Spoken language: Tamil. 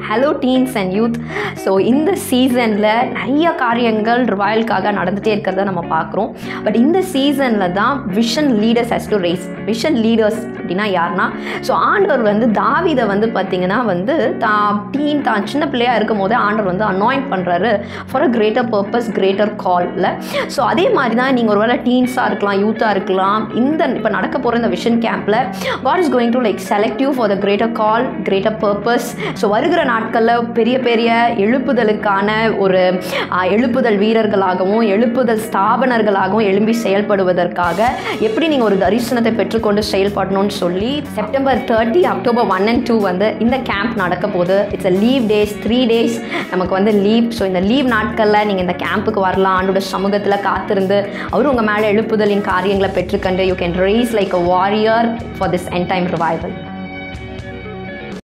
hello teens and youth so இந்த சீசனில் நிறைய காரியங்கள் ரிவாயலுக்காக நடந்துகிட்டே இருக்கிறத நம்ம பார்க்குறோம் பட் இந்த சீசனில் தான் vision leaders has to rise vision leaders அப்படின்னா யாருன்னா ஸோ ஆண்டவர் வந்து தாவிதை வந்து பார்த்திங்கன்னா வந்து தான் டீன் தான் சின்ன பிள்ளையாக இருக்கும் போதே ஆண்டவர் வந்து அனாயிண்ட் பண்ணுறாரு for a greater purpose greater காலில் ஸோ அதே மாதிரி தான் நீங்கள் ஒருவேளை டீன்ஸாக இருக்கலாம் யூத்தாக இருக்கலாம் இந்த இப்போ நடக்க போகிற இந்த விஷன் கேம்பில் God is going to like select you for the greater call greater purpose so வருகிற நாட்களில் பெரிய பெரிய எழுப்புதலுக்கான ஒரு ஆ, எழுப்புதல் வீரர்களாகவும் எழுப்புதல் ஸ்தாபனர்களாகவும் எழும்பி செயல்படுவதற்காக எப்படி நீங்கள் ஒரு தரிசனத்தை பெற்றுக்கொண்டு செயல்படணும்னு சொல்லி September thirty October one and two வந்து இந்த கேம்ப் நடக்க போகுது it's a leave days three days நமக்கு வந்து லீவ் ஸோ இந்த லீவ் நாட்களில் நீங்கள் இந்த கேம்புக்கு வரலாம் ஆண்டோட சமூகத்தில் காத்திருந்து அவர் உங்கள் மேலே எழுப்புதலின் காரியங்களை பெற்றுக்கண்டு you can rise like a warrior for this end time revival